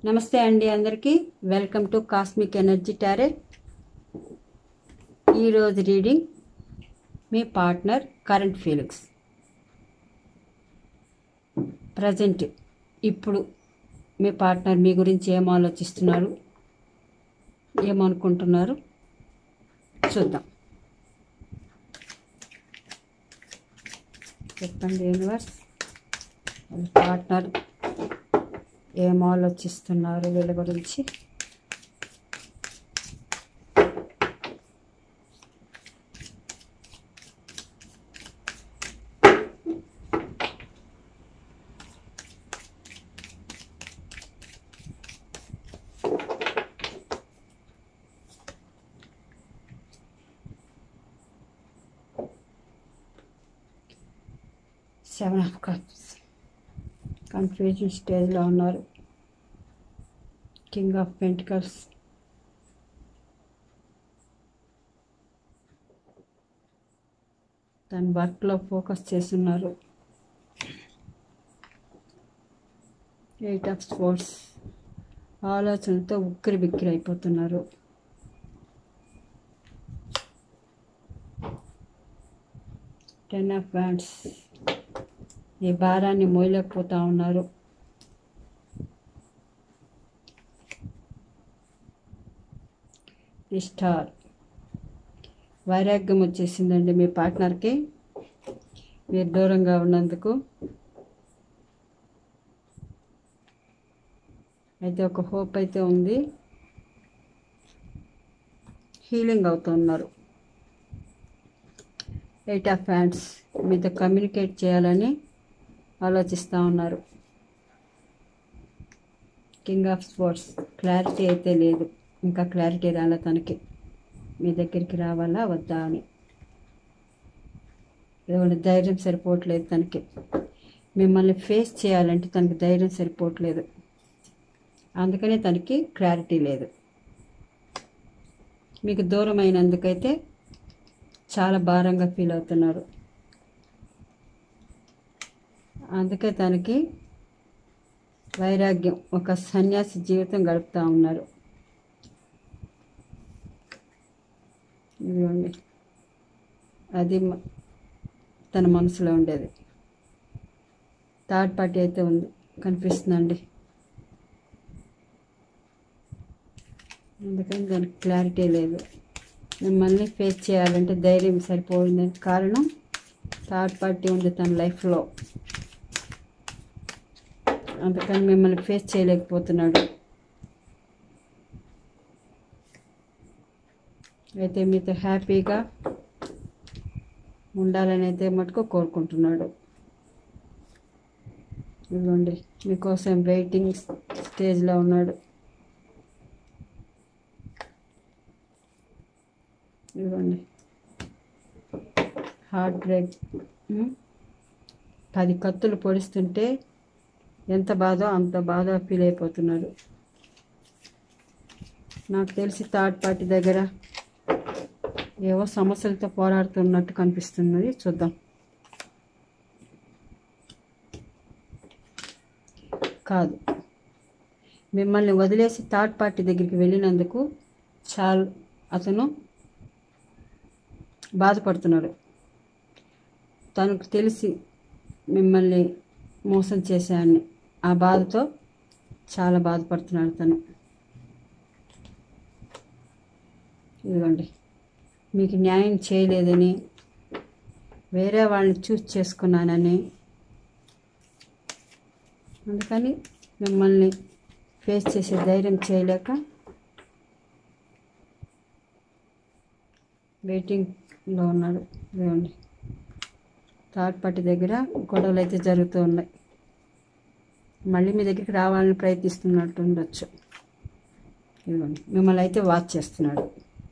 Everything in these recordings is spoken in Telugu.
నమస్తే అండి అందరికీ welcome to cosmic energy tarot ఈరోజు రీడింగ్ మీ పార్ట్నర్ కరెంట్ ఫీలింగ్స్ ప్రజెంట్ ఇప్పుడు మీ పార్ట్నర్ మీ గురించి ఏం ఆలోచిస్తున్నారు ఏమనుకుంటున్నారు చూద్దాం చెప్పండి యూనివర్స్ మీ పార్ట్నర్ ఏం ఆలోచిస్తున్నారు వీళ్ళ గురించి సెవెన్ ఆఫ్ కప్స్ కన్ఫ్యూజన్ స్టేజ్లో ఉన్నారు కింగ్ ఆఫ్ పెంటికల్స్ తన వర్క్లో ఫోకస్ చేస్తున్నారు ఎయిట్ ఆఫ్ స్పోర్ట్స్ ఆలోచనతో ఉక్కిరి బిక్కిరి అయిపోతున్నారు టెన్ ఆఫ్ బ్యాండ్స్ ఈ భారాన్ని మోయలేకపోతా ఉన్నారు ఈ స్టార్ వైరాగ్యం వచ్చేసిందండి మీ పార్ట్నర్కి మీరు దూరంగా ఉన్నందుకు అయితే ఒక హోప్ అయితే ఉంది హీలింగ్ అవుతున్నారు ఎయిట్ ఆఫ్ హ్యాండ్స్ మీతో కమ్యూనికేట్ చేయాలని ఆలోచిస్తూ ఉన్నారు కింగ్ ఆఫ్ స్పోర్ట్స్ క్లారిటీ అయితే లేదు ఇంకా క్లారిటీ రాలే తనకి మీ దగ్గరికి రావాలా వద్దా అని ఏమైనా ధైర్యం సరిపోవట్లేదు తనకి మిమ్మల్ని ఫేస్ చేయాలంటే తనకి ధైర్యం సరిపోవట్లేదు అందుకనే తనకి క్లారిటీ లేదు మీకు దూరం అయినందుకైతే చాలా భారంగా ఫీల్ అవుతున్నారు అందుకే తనకి వైరాగ్యం ఒక సన్యాసి జీవితం గడుపుతూ ఉన్నారు ఇదిగోండి అది మ- తన మనసులో ఉండేది థర్డ్ పార్టీ అయితే ఉంది కనిపిస్తుందండి అందుకని దానికి క్లారిటీ లేదు మిమ్మల్ని ఫేస్ చేయాలంటే ధైర్యం సరిపోయిందని కారణం థర్డ్ పార్టీ ఉంది తన లైఫ్లో అందుకని మిమ్మల్ని ఫేస్ చేయలేకపోతున్నాడు అయితే మీతో హ్యాపీగా ఉండాలని అయితే మటుకు కోరుకుంటున్నాడు ఇదిగోండి మీకోసం వెయిటింగ్ స్టేజ్లో ఉన్నాడు ఇదిగోండి హార్ట్ బ్రేక్ ఉమ్. పది కత్తులు పొడిస్తుంటే ఎంత బాధో అంత బాధ ఫీల్ అయిపోతున్నారు నాకు తెలిసి థర్డ్ పార్టీ దగ్గర ఏవో సమస్యలతో పోరాడుతున్నట్టు కనిపిస్తున్నది చూద్దాం కాదు మిమ్మల్ని వదిలేసి థర్డ్ పార్టీ దగ్గరికి వెళ్ళినందుకు చాలా అతను బాధపడుతున్నాడు తనకు తెలిసి మిమ్మల్ని మోసం చేశానని ఆ బాధతో చాలా బాధపడుతున్నాడు తను ఇదిగోండి మీకు న్యాయం చేయలేదని వేరే వాళ్ళని చూస్ చేసుకున్నానని అందుకని మిమ్మల్ని ఫేస్ చేసే ధైర్యం చేయలేక వెయిటింగ్లో ఉన్నాడు ఇదిగోండి థర్డ్ పార్టీ దగ్గర గొడవలు అయితే జరుగుతూ ఉన్నాయి మళ్ళీ మీ దగ్గరికి రావాలని ప్రయత్నిస్తున్నట్టు ఉండొచ్చు ఇదిగోండి మిమ్మల్ని అయితే వాచ్ చేస్తున్నాడు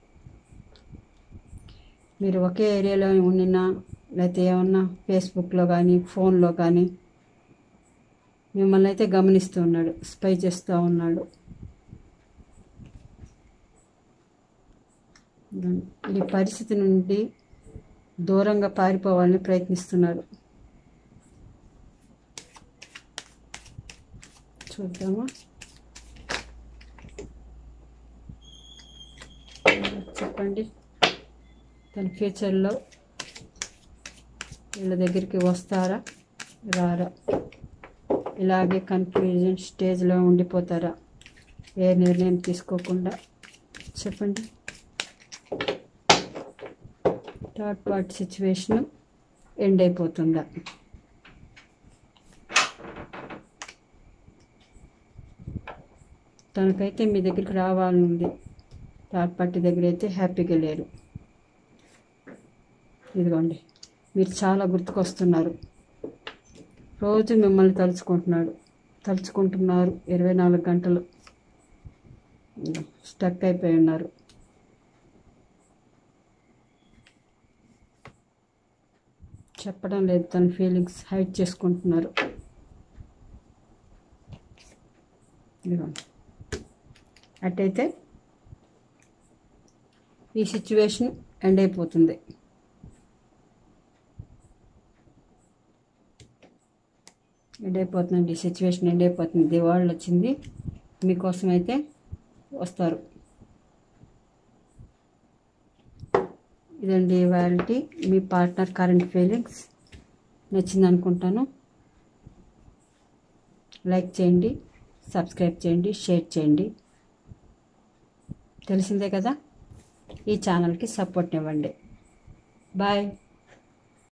మీరు ఒకే ఏరియాలో ఉండినా లేకపోతే ఏమన్నా ఫేస్బుక్లో కానీ ఫోన్లో కానీ మిమ్మల్ని అయితే గమనిస్తూ ఉన్నాడు స్పై చేస్తూ ఉన్నాడు ఈ పరిస్థితి నుండి దూరంగా పారిపోవాలని ప్రయత్నిస్తున్నారు చూద్దామా చెప్పండి తన ఫ్యూచర్లో వీళ్ళ దగ్గరికి వస్తారా రారా ఇలాగే కన్ఫ్యూజన్ స్టేజ్లో ఉండిపోతారా ఏ నిర్ణయం తీసుకోకుండా చెప్పండి థర్డ్ పార్ట్ సిచ్యువేషన్ ఎండ్ అయిపోతుందా తనకైతే మీ దగ్గరికి రావాలనుంది థర్డ్ పార్టీ దగ్గర అయితే హ్యాపీగా లేరు ఇదిగోండి మీరు చాలా గుర్తుకొస్తున్నారు రోజు మిమ్మల్ని తలుచుకుంటున్నాడు తలుచుకుంటున్నారు ఇరవై నాలుగు గంటలు స్టక్ అయిపోయి ఉన్నారు చెప్పడం లేదు తన ఫీలింగ్స్ హైడ్ చేసుకుంటున్నారు ఇదిగోండి అట్టయితే ఈ సిచ్యువేషన్ ఎండ్ అయిపోతుంది ఎండ్ అయిపోతుందండి సిచ్యువేషన్ ఎండ్ అయిపోతుంది దివాళ్ళు వచ్చింది మీకోసం అయితే వస్తారు ఇదండి ఇవాళ మీ పార్ట్నర్ కరెంట్ ఫీలింగ్స్ నచ్చింది అనుకుంటాను లైక్ చేయండి సబ్స్క్రైబ్ చేయండి షేర్ చేయండి తెలిసిందే కదా ఈ ఛానల్కి సపోర్ట్ ఇవ్వండి బాయ్